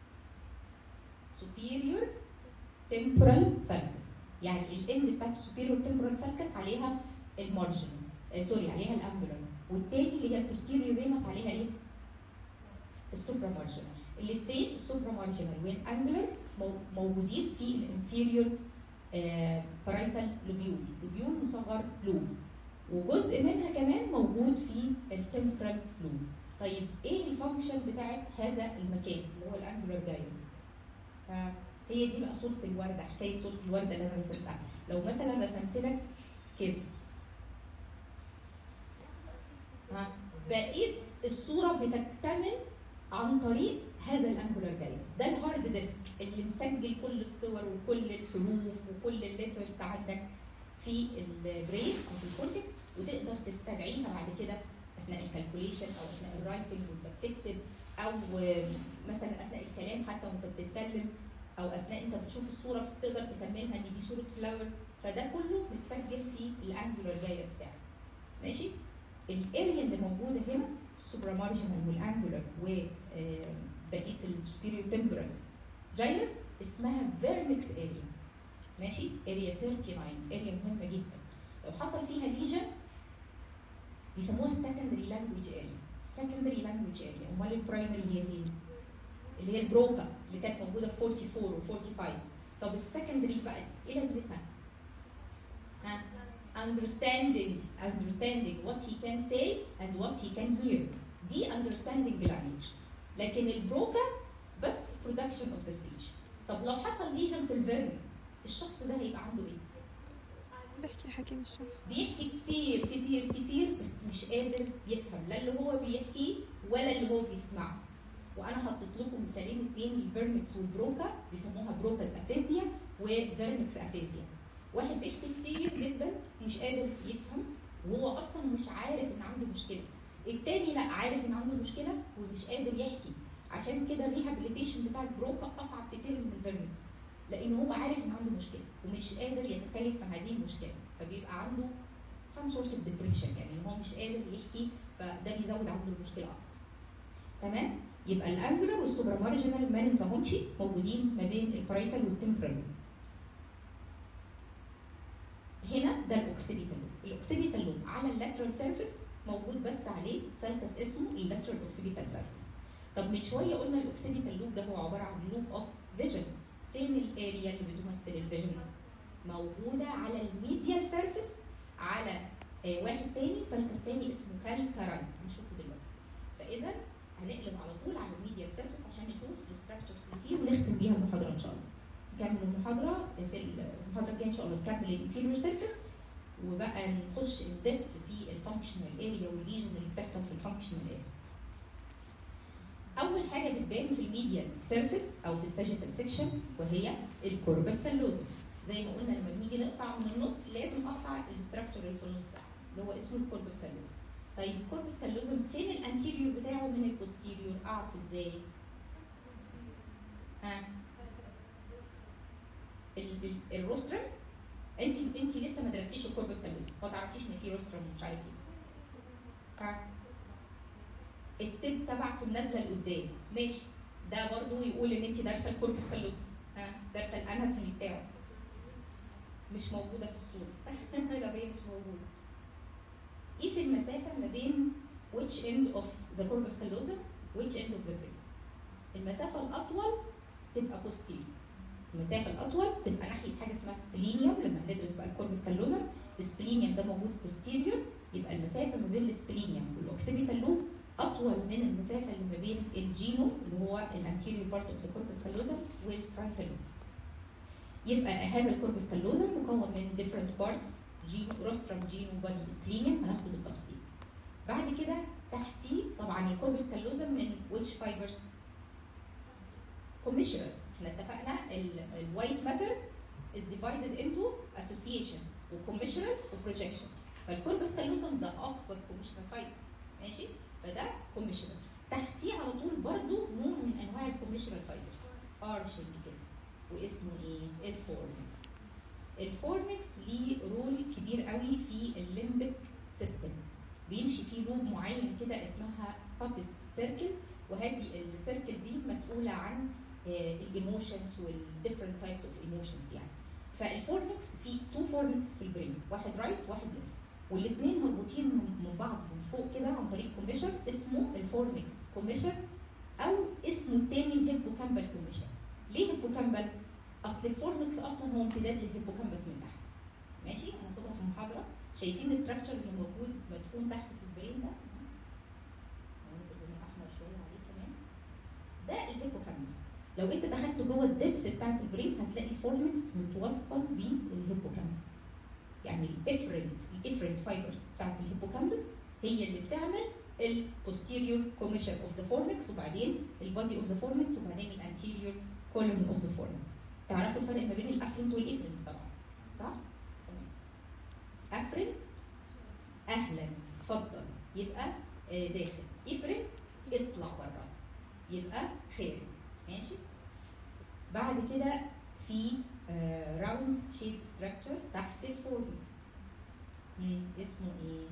superior temporal sulcus يعني الاند بتاعت superior temporal sulcus عليها المارجن آه سوري عليها الانجولار والتاني اللي هي البوستيريور ريمس عليها ايه؟ السوبرا مارجنال الاثنين السوبرا مارجنال والانجولار موجودين في الانفيريور بارايتال لوبيول لوبيول مصغر لوب وجزء منها كمان موجود في التمبرال لوب طيب ايه الفانكشن بتاعت هذا المكان اللي هو الانجولار جايرس فهي دي بقى صوره الورده حكايه صوره الورده اللي انا رسمتها لو مثلا رسمت لك كده ها بقيت الصوره بتكتمل عن طريق هذا الانجولار جايرس ده الهارد ديسك اللي مسجل كل الصور وكل الحروف وكل الليترز عندك في البرين او في الكورتكس وتقدر تستدعيها بعد كده اثناء الكالكوليشن او اثناء الرايتنج وانت بتكتب او مثلا اثناء الكلام حتى وانت بتتكلم او اثناء انت بتشوف الصوره تقدر تكملها ان دي صوره فلاور فده كله متسجل في الانجولار جايرس بتاعك ماشي الاريا اللي موجوده هنا السوبرا مارجنال والانجولار وبقيه السوبيريور تمبرال جايرس اسمها فيرنكس اريا ماشي اريا 39 اريا مهمه جدا لو حصل فيها ليجن بيسموها السكندري لانجوج اريا السكندري لانجوج اريا امال البرايمري هي فين؟ اللي هي البروكا اللي كانت موجوده في 44 و 45 طب السكندري بقى ايه لازمتها؟ ها understanding understanding what he can say and what he can hear دي understanding language لكن البروكا بس برودكشن اوف سبيتش طب لو حصل ليجن في الفيرنكس الشخص ده هيبقى عنده ايه؟ بيحكي حكي مش شايف بيحكي كتير كتير كتير بس مش قادر يفهم لا اللي هو بيحكيه ولا اللي هو بيسمعه وانا حطيت لكم مثالين اتنين الفيرنكس والبروكا بيسموها بروكاز افيزيا وفيرنكس افيزيا واحد بيحكي كتير جدا مش قادر يفهم وهو اصلا مش عارف ان عنده مشكله التاني لا عارف ان عنده مشكله ومش قادر يحكي عشان كده الريهابيليتيشن بتاع البروكا اصعب كتير من الفيرنكس لان هو عارف ان عنده مشكله ومش قادر يتكيف مع هذه المشكله فبيبقى عنده some sort of depression يعني ان هو مش قادر يحكي فده بيزود عنده المشكله اكتر تمام يبقى الانجلر والسوبر مارجنال مانينزاهونشي موجودين ما بين البرايتال والتمبرال هنا ده الاوكسيبيتال لوب الاوكسيبيتال لوب على اللاترال سيرفيس موجود بس عليه سالكس اسمه اللاترال اوكسيبيتال سيرفيس طب من شويه قلنا الاوكسيبيتال لوب ده هو عباره عن لوب اوف فيجن فين الاريا اللي بتمثل الفيجن موجوده على الميديال سيرفيس على آه واحد تاني سالكس تاني اسمه كالكاراين هنشوفه دلوقتي فاذا هنقلب على طول على الميديال سيرفيس عشان نشوف الستراكشرز اللي فيه ونختم بيها المحاضره ان شاء الله نكمل المحاضره في المحاضره الجايه ان شاء الله نكمل الانفيريور سيرفيس وبقى نخش الدبث في الفانكشنال اريا والليجن اللي بتحصل في الفانكشنال اريا اول حاجه بتبان في الميديال سيرفيس او في الساجيتال سيكشن وهي الكوربس كالوزم زي ما قلنا لما بنيجي نقطع من النص لازم اقطع الاستراكشر اللي في النص ده اللي هو اسمه الكوربس كالوزم طيب الكوربس كالوزم فين الانتيريور بتاعه من البوستيريور اعرف ازاي ها ال- ال- الروسترم انت انت لسه ما درستيش الكوربس كالوزم ما تعرفيش ان في روسترم ومش عارف ايه ها التب تبعته نازله لقدام ماشي ده برضو يقول ان انت دارسه الكوربس كالوزم ها دارسه الاناتومي بتاعه مش موجوده في الصوره ده هي مش موجوده قيس المسافه ما بين which end of the corpus callosum which end of the brain المسافه الاطول تبقى posterior المسافه الاطول تبقى ناحيه حاجه اسمها سبلينيوم لما هندرس بقى الكوربس كالوزم السبلينيوم ده موجود posterior يبقى المسافه ما بين السبلينيوم والاوكسيبيتال لوب اطول من المسافه اللي ما بين الجينو اللي هو الانتيريور بارت اوف ذا كوربس كالوزم والفرونتال لوب يبقى هذا الكوربس كالوزم مكون من different parts جينو روسترم جينو بادي سبلينيوم هناخده بالتفصيل بعد كده تحتيه طبعا الكوربس كالوزم من which fibers commissural احنا اتفقنا الوايت ماتر is divided into association وكوميشنال وبروجكشن فالكوربس كالوزم ده اكبر كوميشنال فايبر ماشي فده كوميشنال تحتيه على طول برضو نوع من انواع الكوميشنال فايبرز ارشنج كده واسمه ايه الفورنكس الفورنكس ليه رول كبير قوي في الليمبك سيستم بيمشي فيه لوب معين كده اسمها بابس سيركل وهذه السيركل دي مسؤوله عن الايموشنز والديفرنت تايبس اوف ايموشنز يعني فالفورنكس في تو فورنكس في البرين واحد رايت right واحد ليفت والاثنين مربوطين من بعض من فوق كده عن طريق كوميشر اسمه الفورنكس كوميشر او اسمه الثاني الهيبوكامبال كوميشر ليه هيبوكامبال؟ اصل الفورنكس اصلا هو امتداد للهيبوكامبس من تحت ماشي هناخدها في المحاضره شايفين الاستراكشر اللي موجود مدفون تحت في البرين ده احمر شويه عليه كمان ده الهيبوكامبس لو انت دخلت جوه الدبس بتاعت البرين هتلاقي الفورنكس متوصل بالهيبوكامبس يعني الافرنت الافرنت فايبرز بتاعت الهيبوكامبس هي اللي بتعمل البوستيريور كوميشر اوف ذا فورنكس وبعدين البادي اوف ذا فورنكس وبعدين الانتيريور كولوم اوف ذا فورنكس تعرفوا الفرق ما بين الافرنت والافرنت طبعا صح؟ تمام افرنت اهلا اتفضل يبقى داخل افرنت اطلع بره يبقى خارج ماشي بعد كده في راوند شيب ستراكشر تحت الفورنكس اسمه ايه؟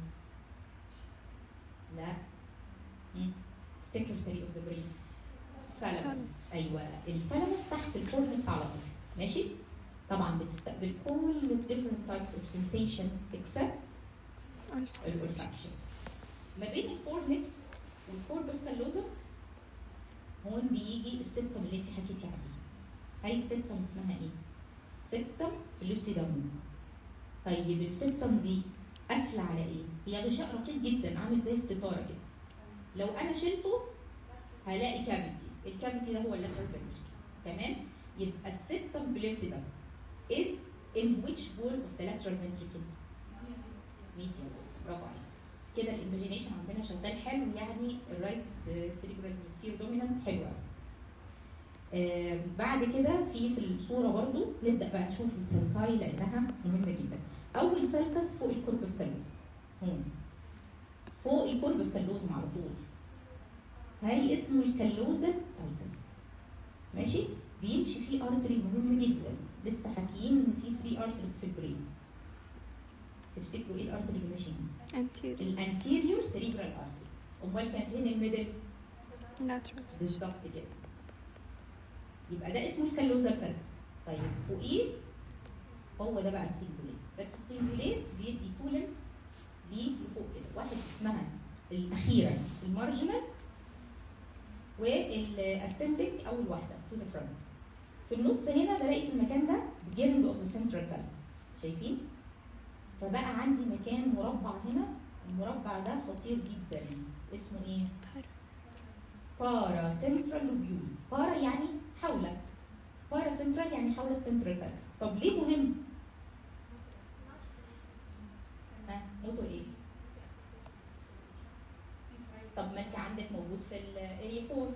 لا سكرتري اوف ذا برين ثالاموس ايوه الثالاموس تحت الفورنكس على طول ماشي طبعا بتستقبل كل الديفرنت تايبس اوف سنسيشنز اكسبت الولفاكشن ما بين الفورنكس والكوربس كالوزم هون بيجي السيبتم اللي انت حكيتي عليه هاي السيبتم اسمها ايه؟ سيبتم لوسيدامون طيب السيبتم دي قافله على ايه؟ هي غشاء رقيق جدا عامل زي الستاره كده لو انا شلته هلاقي كافيتي الكافيتي ده هو اللاترال ventricle تمام يبقى السيبتم بليسيدم is in which wall of the lateral ventricle medial برافو عليك كده الايماجينيشن عندنا شغال حلو يعني الرايت سيريبرال هيمسفير دومينانس حلوه آه بعد كده في في الصوره برضو نبدا بقى نشوف السلكاي لانها مهمه جدا اول سلكس فوق الكوربس كالوزم هون فوق الكوربس كالوزم على طول هاي اسمه الكالوزا سلكس ماشي بيمشي فيه ارتري مهم جدا لسه حاكيين ان في 3 ارتريز في البرين تفتكروا ايه الارتري اللي ماشي هنا؟ anterior الانتيريور سيريبرال ارتري امال كان فين الميدل lateral بالظبط كده يبقى ده اسمه الكالوزال سيركس طيب فوقيه هو ده بقى السيمبوليت بس السيمبوليت بيدي تو لمبس ليه لفوق كده واحد اسمها الاخيره المارجنال والاسندنج اول واحده تو ذا فرونت في النص هنا بلاقي في المكان ده beginning of the central cells شايفين فبقى عندي مكان مربع هنا المربع ده خطير جدا اسمه ايه بارا سنترال لوبيول بارا يعني حول بارا سنترال يعني حول السنترال سيركس طب ليه مهم ها موتور ايه طب ما انت عندك موجود في الاريا 4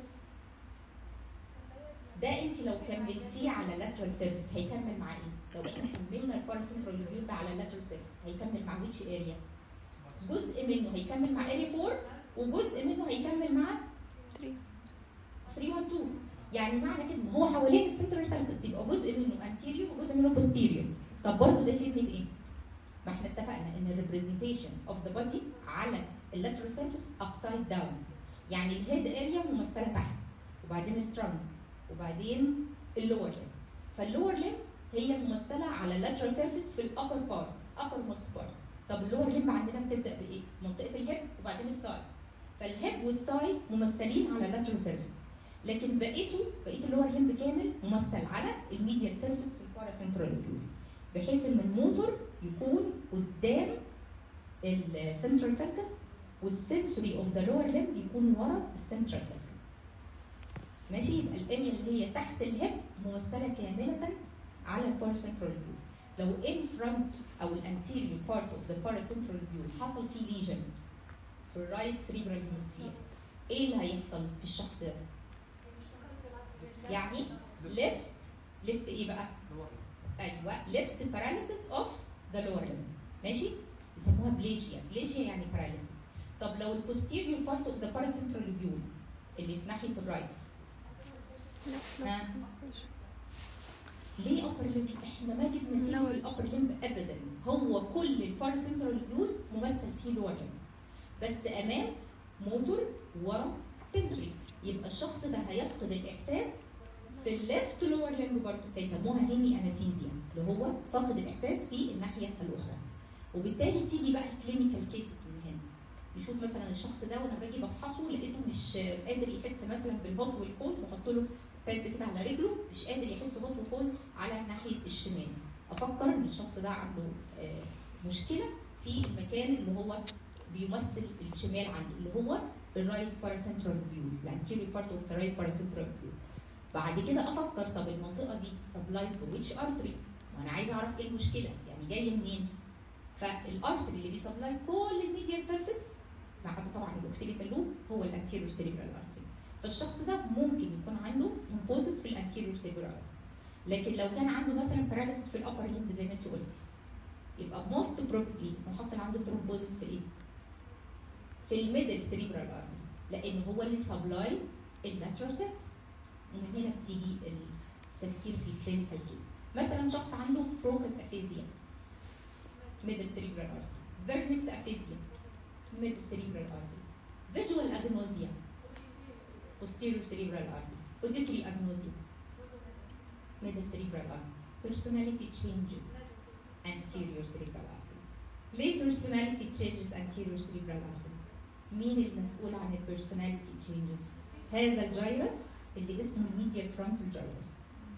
ده انت لو كملتيه على لاترال سيرفيس هيكمل مع ايه؟ لو احنا كملنا البارا سنترال لوبيول ده على لاترال سيرفيس هيكمل مع ويتش اريا؟ جزء منه هيكمل مع اريا 4 وجزء منه هيكمل مع 3 312 يعني معنى كده ان هو حوالين السنترال سيركس يبقى جزء منه انتيريور وجزء منه بوستيريور طب برضه ده يفيدني في ايه؟ ما احنا اتفقنا ان الريبريزنتيشن اوف ذا بودي على اللاترال سيرفيس ابسايد داون يعني الهيد اريا ممثله تحت وبعدين الترنك وبعدين اللور ليم فاللور ليم هي ممثله على اللاترال سيرفيس في الابر بارت ابر موست بارت طب اللور ليم عندنا بتبدا بايه؟ منطقه الهيب وبعدين الثاي فالهيب والثاي ممثلين على اللاترال سيرفيس لكن بقيته بقيه اللور ليمب كامل ممثل على الميديال سيرفيس في البارا سنترال لوبيول بحيث ان الموتور يكون قدام السنترال سيركس والسنسوري اوف ذا لور ليمب يكون ورا السنترال سيركس ماشي يبقى الاريا اللي هي تحت الهيب ممثله كامله على البارا سنترال لوبيول لو ان فرونت او الانتيريور بارت اوف ذا بارا سنترال لوبيول حصل فيه ليجن في الرايت سريبرال هيمسفير ايه اللي هيحصل في الشخص ده؟ يعني ليفت ليفت ايه بقى؟ ايوه ليفت باراليسيس اوف ذا لور ليمب ماشي؟ يسموها بليجيا بليجيا يعني باراليسيس طب لو البوستيريور بارت اوف ذا باراسنترال لوبيول اللي في ناحيه الرايت لا ها؟ plus ليه ابر ليمب؟ احنا ما جبنا سيره Lower. الابر ليمب ابدا هو كل الباراسنترال لوبيول ممثل فيه لور ليمب بس امام موتور ورا سنسوري يبقى الشخص ده هيفقد الاحساس في الليفت لور ليمب برضه فيسموها هيمي انافيزيا اللي هو فقد الاحساس في الناحيه الاخرى وبالتالي تيجي بقى الكلينيكال كيسز من هنا نشوف مثلا الشخص ده وانا باجي بفحصه لقيته مش قادر يحس مثلا بالهوت والكولد واحط له بادز كده على رجله مش قادر يحس هوت وكولد على ناحيه الشمال افكر ان الشخص ده عنده آه، مشكله في المكان اللي هو بيمثل الشمال عنده اللي هو الرايت باراسنترال فيو الانتيريور بارت اوف ذا رايت باراسنترال فيو بعد كده افكر طب المنطقه دي سبلايد بويتش ارتري وانا عايزه اعرف ايه المشكله يعني جايه منين فالارتري اللي بيسبلاي كل الميديال سيرفيس ما عدا طبعا الاوكسيبيتال لوب هو الانتيريور سيريبرال ارتري فالشخص ده ممكن يكون عنده ثرومبوزس في الانتيريور سيريبرال لكن لو كان عنده مثلا باراليسيس في الابر ليمب زي ما انت قلتي يبقى موست بروبلي انه حصل عنده ثرومبوزس في ايه؟ في الميدل سيريبرال ارتري لان هو اللي سبلاي اللاترال سيرفيس ومن هنا بتيجي التفكير في الكلينيكال كيس مثلا شخص عنده بروكس افيزيا ميدل سيريبرال ارتري فيرنكس افيزيا ميدل سيريبرال ارتري فيجوال اجنوزيا posterior cerebral artery auditory agnosia middle cerebral artery personality changes anterior cerebral artery ليه personality changes anterior cerebral artery مين المسؤول عن البيرسوناليتي changes هذا الجيرس اللي اسمه الميديال فرونتال جيرس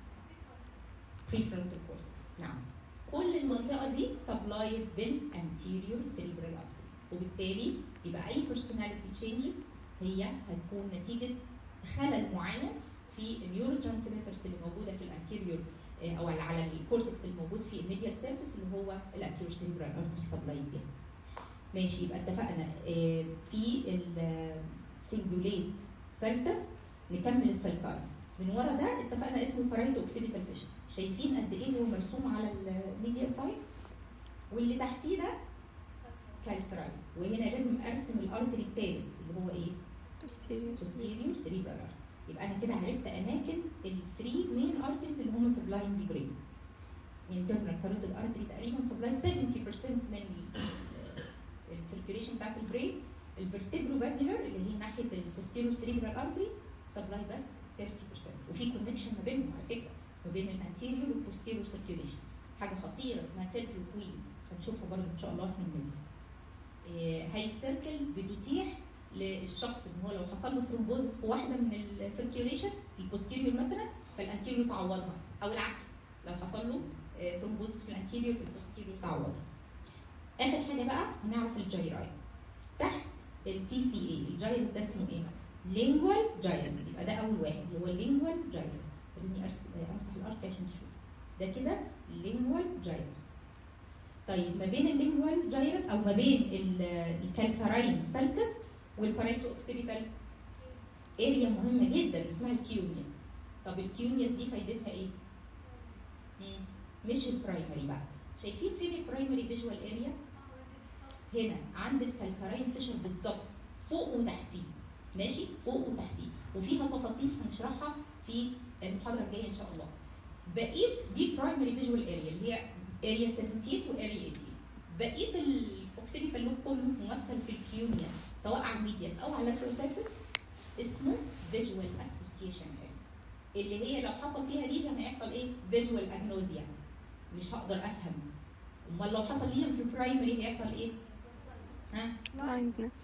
prefrontal cortex نعم كل المنطقه دي سبلايد بالانتيريور cerebral artery وبالتالي يبقى اي personality changes هي هتكون نتيجه خلل معين في النيورو ترانسميترز اللي موجوده في الانتيريور آه، او على الكورتكس اللي موجود في الميديال سيرفيس اللي هو الانتيريور سيريبرال ارتري سبلاي بيه. ماشي يبقى اتفقنا آه، في السنجوليت سالتس نكمل السلكاي من ورا ده اتفقنا اسمه بارايتو اوكسيبيتال فيشن شايفين قد ايه هو مرسوم على الميديال سايد واللي تحتيه ده كالتراي وهنا لازم ارسم الارتري الثالث اللي هو ايه؟ posterior posterior cerebral artery يبقى انا كده عرفت اماكن الثري مين ارتريز اللي هم سبلاين دي برين internal carotid artery تقريبا سبلاي 70% من السيركيوليشن بتاعت البرين الفرتبرو بازيلر اللي هي ناحيه البوستيريور سيريبرال ارتري سبلاي بس 30% وفي كونكشن ما بينهم على فكره ما بين الانتيريور والبوستيريور سيركيوليشن حاجه خطيره اسمها سيركل اوف ويلز هنشوفها برضه ان شاء الله واحنا بندرس إيه، هاي السيركل بتتيح للشخص ان هو لو حصل له ثرومبوزس في واحده من السيركيوليشن البوستيريور مثلا فالانتيريور تعوضها او العكس لو حصل له ثرومبوزس في الانتيريور البوستيريور تعوضها اخر حاجه بقى هنعرف الجيراي تحت البي سي اي الجايرس ده اسمه ايه؟ لينجوال جايرس يبقى ده اول واحد اللي هو اللينجوال جايرس خليني أرس- امسح الارت عشان تشوف ده كده اللينجوال جايرس طيب ما بين اللينجوال جايرس او ما بين ال- الكالكاراين سالكس والباريتو اوكسيبيتال اريا مهمه جدا اسمها الكيونيس طب الكيونيس دي فايدتها ايه؟ مم. مش البرايمري بقى شايفين فين البرايمري فيجوال اريا؟ هنا عند الكالكاراين فيشر بالظبط فوق وتحتيه ماشي فوق وتحتيه وفيها تفاصيل هنشرحها في المحاضره الجايه ان شاء الله بقيه دي برايمري فيجوال اريا اللي هي اريا 17 واريا 18 بقيه الاوكسيبيتال لوب كله ممثل في الكيونيوس سواء على الميديال او على اللاترال سيرفيس اسمه فيجوال اسوسيشن اللي هي لو حصل فيها ليجن هيحصل ايه؟ فيجوال اجنوزيا مش هقدر افهم امال لو حصل ليجن في البرايمري هيحصل ايه؟ ها؟ blindness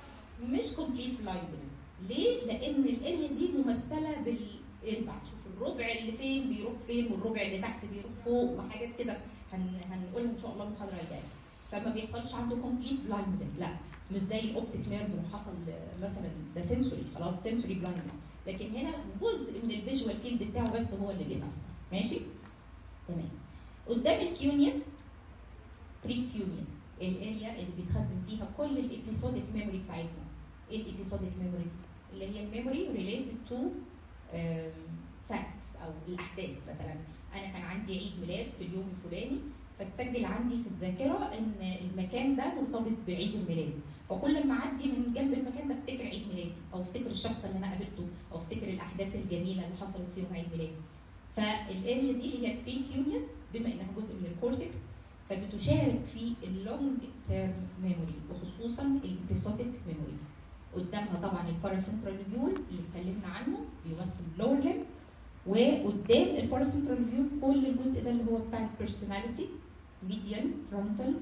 مش كومبليت بلايندنس ليه؟ لان الاريا دي ممثله بالاربع شوف الربع اللي فين بيروح فين والربع اللي تحت بيروح فوق وحاجات كده هن... هنقولها ان شاء الله المحاضره الجايه فما بيحصلش عنده كومبليت بلايندنس لا مش زي الاوبتيك نيرف لو حصل مثلا ده سنسوري خلاص سنسوري بلايندنس لكن هنا جزء من الفيجوال فيلد بتاعه بس هو اللي بيتاثر ماشي؟ تمام قدام الكيونيوس بري كيونيوس الاريا اللي بيتخزن فيها كل الابيسوديك ميموري بتاعتنا ايه الابيسوديك ميموري دي اللي هي الميموري ريليتد تو فاكتس او الاحداث مثلا انا كان عندي عيد ميلاد في اليوم الفلاني فتسجل عندي في الذاكره ان المكان ده مرتبط بعيد الميلاد فكل ما اعدي من جنب المكان ده افتكر عيد ميلادي او افتكر الشخص اللي انا قابلته او افتكر الاحداث الجميله اللي حصلت في يوم عيد ميلادي فالاريا دي اللي هي البريكيونيوس بما انها جزء من الكورتكس فبتشارك في اللونج تيرم ميموري وخصوصا الابيسوديك ميموري قدامها طبعا الباراسنترال لوبيول اللي اتكلمنا عنه بيمثل اللور ليم وقدام الباراسنترال لوبيول كل الجزء ده اللي هو بتاع البيرسوناليتي ميديال فرونتال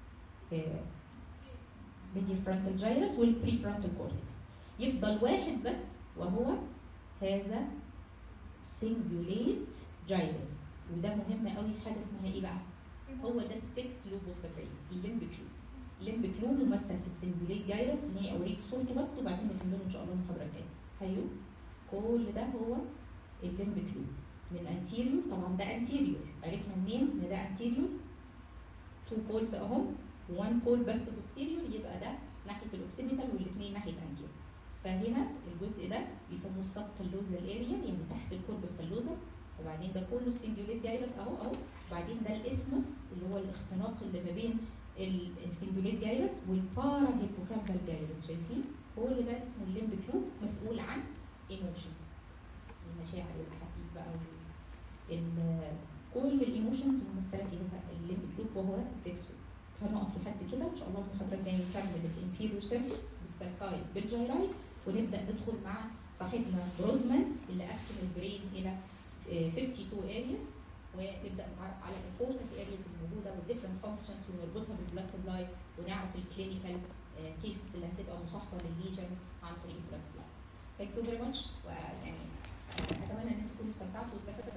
ميديال فرونتال جايرس والبري فرونتال كورتكس يفضل واحد بس وهو هذا سنجوليت جايرس وده مهم قوي في حاجه اسمها ايه بقى؟ هو ده السكس لوب اوف ذا برين الليمبك لوب الليمبك لوب ممثل في السنجوليت جايرس ان هي اوريكم صورته بس وبعدين نكمله ان شاء الله المحاضره الجايه هيو كل ده هو الليمبك لوب من انتيريور طبعا ده انتيريور عرفنا منين ان ده انتيريور تو بولز اهو وان بول بس بوستيريور يبقى ده ناحيه الاوكسيبيتال والاثنين ناحيه انتيريور فهنا الجزء ده بيسموه السب كالوزال اريا يعني تحت الكوربس كالوزا وبعدين ده كله السنجوليت جايرس اهو اهو وبعدين ده الاسمس اللي هو الاختناق اللي ما بين السنجوليت جايرس والبارا هيبوكامبال جايرس شايفين كل ده اسمه الليمبك لوب مسؤول عن ايموشنز المشاعر والاحاسيس بقى وال- ال- كل الايموشنز ممثله في الليمبك لوب وهو السكس هنقف لحد كده ان شاء الله المحاضره الجايه نكمل الانفيريور سيرفيس بالساكاي بالجيراي ونبدا ندخل مع صاحبنا برودمان اللي قسم البرين الى آه، 52 areas ونبدا نتعرف على الامبورتنت areas الموجوده والديفرنت فانكشنز ونربطها بالبلاد سبلاي ونعرف الكلينيكال كيسز اللي هتبقى مصاحبه للليجن عن طريق البلاد سبلاي. Thank you very much ويعني اتمنى ان انتم تكونوا استمتعتوا واستفدتوا